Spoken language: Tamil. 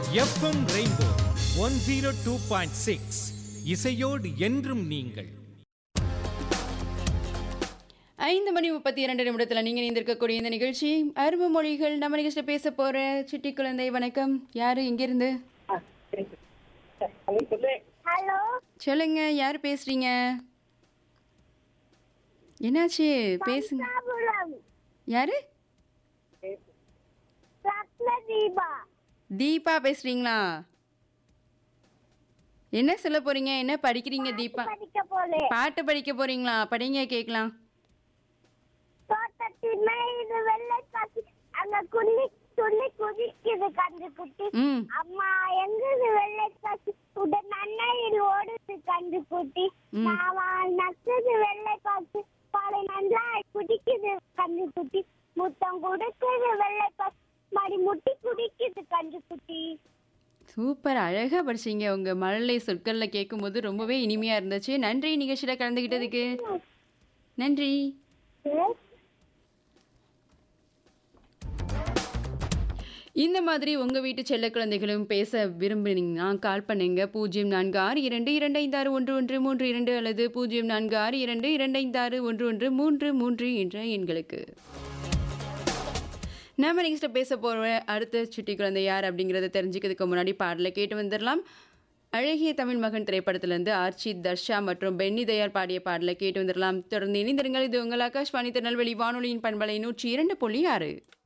FM rainbow one zero two point six இசையோடு என்றும் நீங்கள் ஐந்து மணி முப்பத்தி இரண்டு நிமிடத்தில் நீங்கள் இணைந்திருக்கக்கூடிய இந்த நிகழ்ச்சி அரும்பு மொழிகள் நம்ம நிகழ்ச்சியில் பேச போகிற சிட்டி குழந்தை வணக்கம் யார் எங்கேருந்து ஹலோ சொல்லுங்க யார் பேசுறீங்க என்னாச்சு பேசுங்க சாபுரம் யாரு ரத்ன தீபா தீபா பேசுறீங்களா என்ன சொல்ல போறீங்க என்ன படிக்கிறீங்க தீபா படிக்க போறேன் பாட்டு படிக்க போறீங்களா படிங்க கேட்கலாம் தோட்டத்தின் இது வெள்ளை காசு அங்க குள்ளி துள்ளி குதிக்குது கன்று குட்டி ம் அம்மா எங்குது வெள்ளை காசு உடன் அண்ணையில் ஓடுது கன்று குட்டி ம். மாமா நக்குது வெள்ளை காசு பாலை நல்லா குடிக்குது கன்று குட்டி முத்தம் கொடுக்குது வெள்ளை காசு மடி முட்டி குடிக்குது கன்று குட்டி சூப்பர் அழகா படிச்சீங்க உங்க மழலை சொற்கள்ல கேட்கும்போது ரொம்பவே இனிமையா இருந்துச்சு நன்றி நிகழ்ச்சியில கலந்துகிட்டதுக்கு நன்றி இந்த மாதிரி உங்கள் வீட்டு செல்ல குழந்தைகளும் பேச விரும்புனீங்கன்னா கால் பண்ணுங்க பூஜ்ஜியம் நான்கு ஆறு இரண்டு இரண்டு ஐந்து ஆறு ஒன்று ஒன்று மூன்று இரண்டு அல்லது பூஜ்ஜியம் நான்கு ஆறு இரண்டு இரண்டு ஐந்து ஆறு ஒன்று ஒன்று மூன்று மூன்று என்ற எண்களுக்கு நம்ம நெக்ஸ்ட் பேச போகிற அடுத்த சுட்டி குழந்தை யார் அப்படிங்கிறத தெரிஞ்சுக்கிறதுக்கு முன்னாடி பாடலை கேட்டு வந்துடலாம் அழகிய தமிழ் மகன் திரைப்படத்திலிருந்து ஆர்ச்சி தர்ஷா மற்றும் பென்னி தயார் பாடிய பாடலை கேட்டு வந்துடலாம் தொடர்ந்து இணைந்திருங்கள் இது உங்கள் ஆகாஷ்வாணி திருநெல்வேலி வானொலியின் பண்பலை நூற்றி இரண்டு புள்ளி ஆறு